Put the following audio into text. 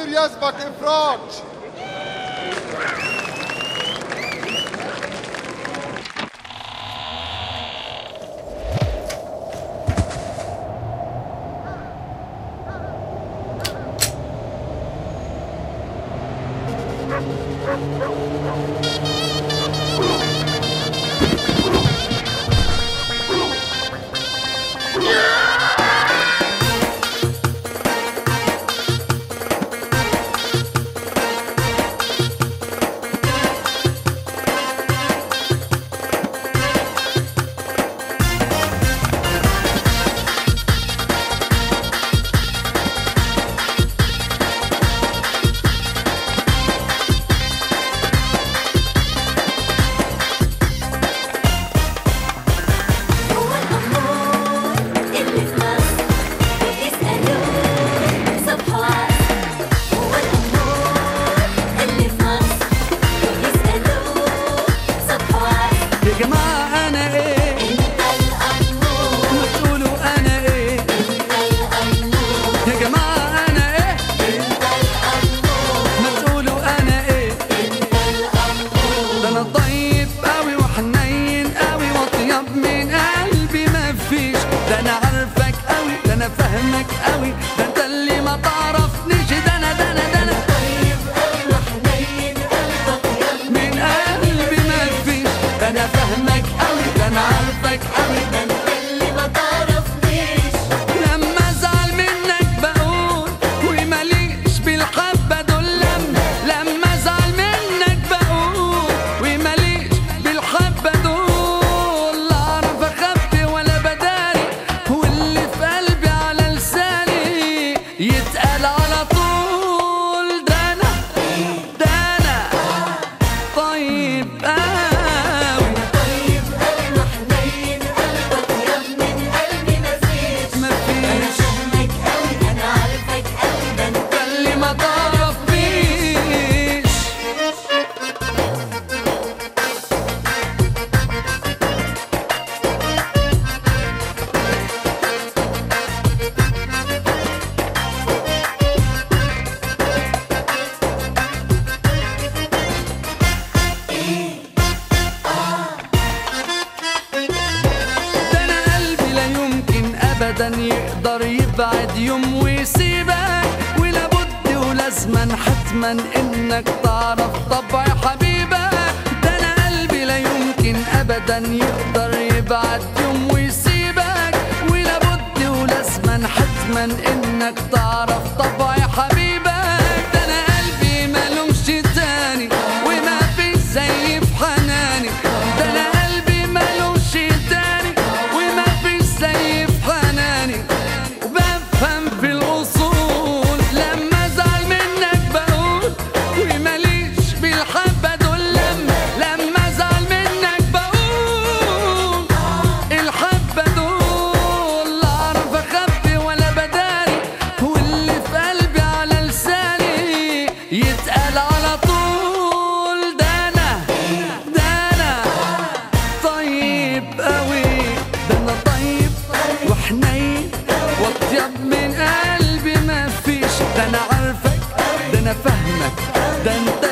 يسبق إفراج هو الأمور اللي في مصر بيسألوه صفحات هو الأمور اللي في مصر بيسألوه صفحات يا جماعة أنا إيه أنت الأمور ما تقولوا أنا إيه أنت الأمور يا جماعة أنا إيه أنت الأمور ما تقولوا أنا إيه أنت الأمور ده أنا طيب أوي وحنين أوي وأطيب من قلبي مفيش ده أنا عارفك أوي ده أنا فاهمك أوي ده أنت اللي ما تعرفنيش ده أنا ده أنا ده أنا طيب أوي وحنين قلبك يا من قلبي مفيش ده أنا فاهمك أوي ده أنا عارفك أوي ده أنت اللي ما تعرفنيش لما ازعل منك بقول وماليش بالحبه دول لما لما ازعل منك بقول وماليش بالحبه دول لا اعرف اخبي ولا بداري واللي في قلبي على لساني يتقال على طول ده انا ده انا طيب قوي طيب أوي وحنين قلبك يا من قلبي مفيش أنا مفيش فاهمك أوي أنا عارفك أوي ده أنت اللي ما تعرفنيش ده انا قلبي لا يمكن ابدا يقدر يبعد يوم ويسيبك ولابد ولازما حتما انك تعرف طبع حبيبك ده انا قلبي لا يمكن ابدا يقدر يبعد يوم ويسيبك ولابد ولازما حتما انك تعرف طبع حبيبك ده انا قلبي ملومش تاني وما في زي في حناني ده انا قلبي ملوش تاني وما في زي في حناني وبفهم في الاصول لما ازعل منك بقول وماليش بالحبه دول لما لما ازعل منك بقول الحبه دول لا اعرف اخبي ولا بداري واللي في قلبي على لساني يتقال على طول ده انا ده انا طيب قوي ده انا طيب وحنين واطيب من قلبي مفيش ده انا عارفك ده انا فاهمك ده انت